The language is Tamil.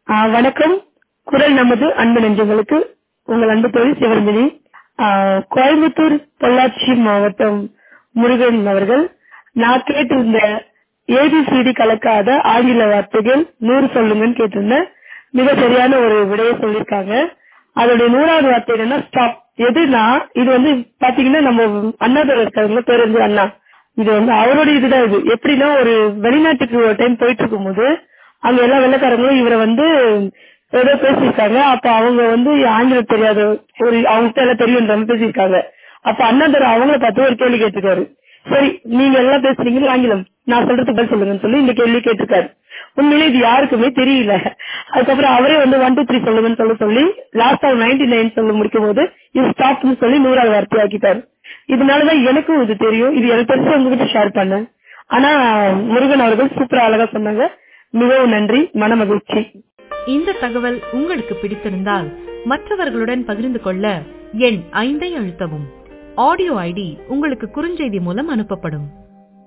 ஆ, வணக்கம் குரல் நமது அன்பு நெஞ்சங்களுக்கு உங்கள் அன்பு தோழி சிவரஞ்சனி ஆ, கோயம்புத்தூர் பொள்ளாச்சி மாவட்டம் முருகன் அவர்கள் நான் கேட்டிருந்த ஏபிசிடி கலக்காத ஆங்கில வார்த்தைகள் நூறு சொல்லுங்கன்னு கேட்டிருந்தேன் மிக சரியான ஒரு விடையை சொல்லியிருக்காங்க அதோடைய நூறாவது வார்த்தை என்னன்னா ஸ்டாப் எதுனா இது வந்து பாத்தீங்கன்னா நம்ம அண்ணாதுரை இருக்காருங்களா பேர் வந்து அண்ணா இது வந்து அவரோட இதுதான் இது எப்படின்னா ஒரு வெளிநாட்டுக்கு ஒரு டைம் போயிட்டு இருக்கும்போது அங்க எல்லா வெள்ளக்காரங்களும் இவரை வந்து ஏதோ பேசியிருக்காங்க அப்ப அவங்க வந்து ஆங்கிலம் தெரியாத ஒரு அவங்ககிட்ட எல்லாம் தெரியுன்ற மாதிரி பேசியிருக்காங்க அப்ப அண்ணாதுரை அவங்கள பார்த்து ஒரு கேள்வி கேட்டிருக்காரு சரி நீங்க எல்லாம் பேசுறீங்க ஆங்கிலம் நான் சொல்றதுக்கு பதில் சொல்லுங்கன்னு சொல்லி இந்த கேள்வி கேட்டிருக்காரு உண்மையிலே இது யாருக்குமே தெரியல அதுக்கப்புறம் அவரே வந்து ஒன் டூ த்ரீ சொல்லுங்கன்னு சொல்ல சொல்லி லாஸ்ட் ஆஃப் நைன்டி நைன் சொல்ல முடிக்கும் போது இது ஸ்டாப்னு சொல்லி நூறாவது வார்த்தை ஆக்கிட்டாரு இதனாலதான் எனக்கும் இது தெரியும் இது எனக்கு தெரிஞ்சு உங்ககிட்ட ஷேர் பண்ணேன் ஆனா முருகன் அவர்கள் சூப்பரா அழகா சொன்னாங்க மிகவும் நன்றி மன மகிழ்ச்சி இந்த தகவல் உங்களுக்கு பிடித்திருந்தால் மற்றவர்களுடன் பகிர்ந்து கொள்ள எண் ஐந்தை அழுத்தவும் ஆடியோ ஐடி உங்களுக்கு குறுஞ்செய்தி மூலம் அனுப்பப்படும்